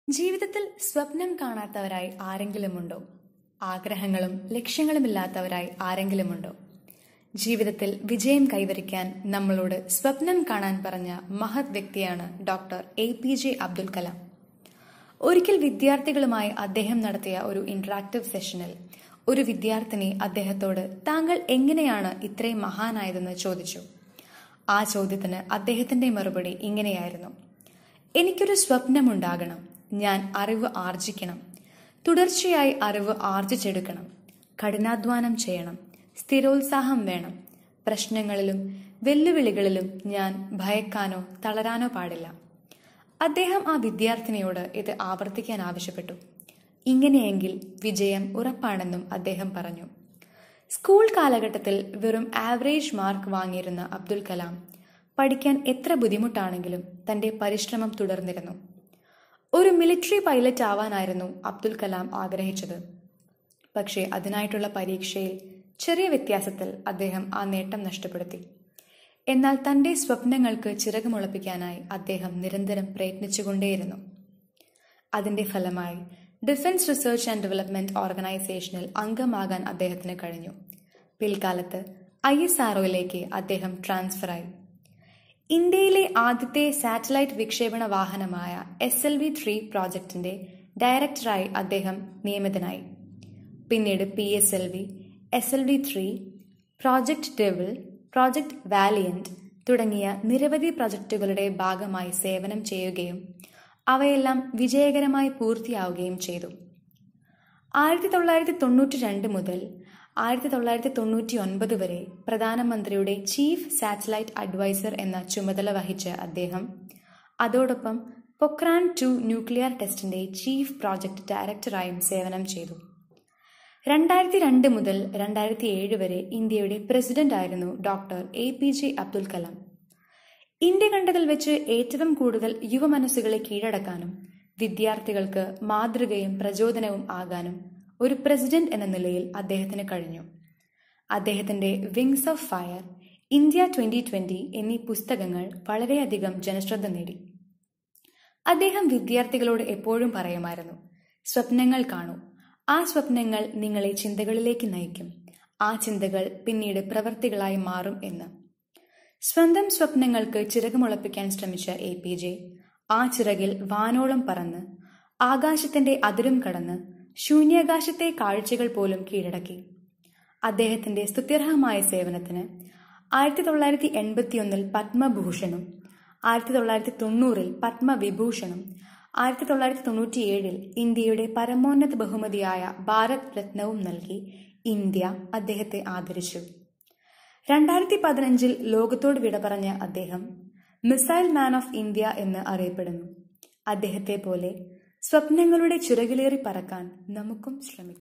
ജീവിതത്തിൽ സ്വപ്നം കാണാത്തവരായി ആരെങ്കിലുമുണ്ടോ ആഗ്രഹങ്ങളും ലക്ഷ്യങ്ങളുമില്ലാത്തവരായി ആരെങ്കിലുമുണ്ടോ ജീവിതത്തിൽ വിജയം കൈവരിക്കാൻ നമ്മളോട് സ്വപ്നം കാണാൻ പറഞ്ഞ മഹത് വ്യക്തിയാണ് doctor A P J Abdul Kalam ഒരിക്കൽ വിദ്യാർത്ഥികളുമായി അദ്ദേഹം നടത്തിയ ഒരു ഇന്ററാക്റ്റീവ് സെഷനിൽ ഒരു വിദ്യാർത്ഥിനി അദ്ദേഹത്തോട് താങ്കൾ എങ്ങനെയാണ് ഇത്രയും മഹാനായതെന്ന് ചോദിച്ചു ആ ചോദ്യത്തിന് അദ്ദേഹത്തിന്റെ മറുപടി ഇങ്ങനെയായിരുന്നു എനിക്കൊരു സ്വപ്നമുണ്ടാകണം ഞാൻ അറിവ് ആർജിക്കണം തുടർച്ചയായി അറിവ് ആർജിച്ചെടുക്കണം കഠിനാധ്വാനം ചെയ്യണം സ്ഥിരോത്സാഹം വേണം പ്രശ്നങ്ങളിലും വെല്ലുവിളികളിലും ഞാൻ ഭയക്കാനോ തളരാനോ പാടില്ല അദ്ദേഹം ആ വിദ്യാർത്ഥിനിയോട് ഇത് ആവർത്തിക്കാൻ ആവശ്യപ്പെട്ടു ഇങ്ങനെയെങ്കിൽ വിജയം ഉറപ്പാണെന്നും അദ്ദേഹം പറഞ്ഞു സ്കൂൾ കാലഘട്ടത്തിൽ വെറും ആവറേജ് മാർക്ക് വാങ്ങിയിരുന്ന അബ്ദുൽ കലാം പഠിക്കാൻ എത്ര ബുദ്ധിമുട്ടാണെങ്കിലും തന്റെ പരിശ്രമം തുടർന്നിരുന്നു ഒരു മിലിറ്ററി പൈലറ്റ് ആവാനായിരുന്നു അബ്ദുൽ കലാം ആഗ്രഹിച്ചത് പക്ഷേ അതിനായിട്ടുള്ള പരീക്ഷയിൽ ചെറിയ വ്യത്യാസത്തിൽ അദ്ദേഹം ആ നേട്ടം നഷ്ടപ്പെടുത്തി എന്നാൽ തന്റെ സ്വപ്നങ്ങൾക്ക് ചിറകുമുളപ്പിക്കാനായി അദ്ദേഹം നിരന്തരം പ്രയത്നിച്ചുകൊണ്ടേയിരുന്നു അതിന്റെ ഫലമായി ഡിഫൻസ് റിസർച്ച് ആൻഡ് ഡെവലപ്മെന്റ് ഓർഗനൈസേഷനിൽ അംഗമാകാൻ അദ്ദേഹത്തിന് കഴിഞ്ഞു പിൽക്കാലത്ത് ഐ എസ് ആർഒയിലേക്ക് അദ്ദേഹം ട്രാൻസ്ഫറായി ഇന്ത്യയിലെ ആദ്യത്തെ സാറ്റലൈറ്റ് വിക്ഷേപണ വാഹനമായ എസ് എൽ വി ത്രീ പ്രോജക്ടിന്റെ ഡയറക്ടറായി അദ്ദേഹം നിയമിതനായി പിന്നീട് P S L V S L V three project Devil project Valiant തുടങ്ങിയ നിരവധി പ്രൊജക്ടുകളുടെ ഭാഗമായി സേവനം ചെയ്യുകയും അവയെല്ലാം വിജയകരമായി പൂർത്തിയാവുകയും ചെയ്തു ആയിരത്തി തൊള്ളായിരത്തി തൊണ്ണൂറ്റി രണ്ട് മുതൽ ആയിരത്തി തൊള്ളായിരത്തി തൊണ്ണൂറ്റി ഒൻപത് വരെ പ്രധാനമന്ത്രിയുടെ ചീഫ് സാറ്റലൈറ്റ് അഡ്വൈസർ എന്ന ചുമതല വഹിച്ച അദ്ദേഹം അതോടൊപ്പം പൊക്രാൻ ടു ന്യൂക്ലിയർ ടെസ്റ്റിന്റെ ചീഫ് പ്രോജക്ട് ഡയറക്ടറായും സേവനം ചെയ്തു രണ്ടായിരത്തി രണ്ട് മുതൽ രണ്ടായിരത്തി ഏഴ് വരെ ഇന്ത്യയുടെ പ്രസിഡന്റായിരുന്നു doctor A P J Abdul Kalam India കണ്ടതിൽ വെച്ച് ഏറ്റവും കൂടുതൽ യുവമനസ്സുകളെ കീഴടക്കാനും വിദ്യാർത്ഥികൾക്ക് മാതൃകയും പ്രചോദനവും ആകാനും ഒരു പ്രസിഡന്റ് എന്ന നിലയിൽ അദ്ദേഹത്തിന് കഴിഞ്ഞു അദ്ദേഹത്തിന്റെ wings of fire India twenty twenty എന്നീ പുസ്തകങ്ങൾ വളരെയധികം ജനശ്രദ്ധ നേടി അദ്ദേഹം വിദ്യാർത്ഥികളോട് എപ്പോഴും പറയുമായിരുന്നു സ്വപ്നങ്ങൾ കാണൂ ആ സ്വപ്നങ്ങൾ നിങ്ങളെ ചിന്തകളിലേക്ക് നയിക്കും ആ ചിന്തകൾ പിന്നീട് പ്രവൃത്തികളായി മാറും എന്ന് സ്വന്തം സ്വപ്നങ്ങൾക്ക് ചിറകുമുളപ്പിക്കാൻ ശ്രമിച്ച എ പി ജെ ആ ചിറകിൽ വാനോളം പറന്ന് ആകാശത്തിന്റെ അതിരും കടന്ന് ശൂന്യാകാശത്തെ കാഴ്ചകൾ പോലും കീഴടക്കി അദ്ദേഹത്തിന്റെ സ്തുത്യർഹമായ സേവനത്തിന് ആയിരത്തി തൊള്ളായിരത്തി എൺപത്തിയൊന്നിൽ പത്മഭൂഷണും ആയിരത്തി തൊള്ളായിരത്തി തൊണ്ണൂറിൽ പത്മവിഭൂഷണും ആയിരത്തി തൊള്ളായിരത്തി തൊണ്ണൂറ്റിയേഴിൽ ഇന്ത്യയുടെ പരമോന്നത ബഹുമതിയായ ഭാരത് രത്നവും നൽകി ഇന്ത്യ അദ്ദേഹത്തെ ആദരിച്ചു രണ്ടായിരത്തി പതിനഞ്ചിൽ ലോകത്തോട് വിട പറഞ്ഞ അദ്ദേഹം മിസൈൽ മാൻ ഓഫ് ഇന്ത്യ എന്ന് അറിയപ്പെടുന്നു അദ്ദേഹത്തെ പോലെ സ്വപ്നങ്ങളുടെ ചിറകിലേറി പറക്കാൻ നമുക്കും ശ്രമിക്കാം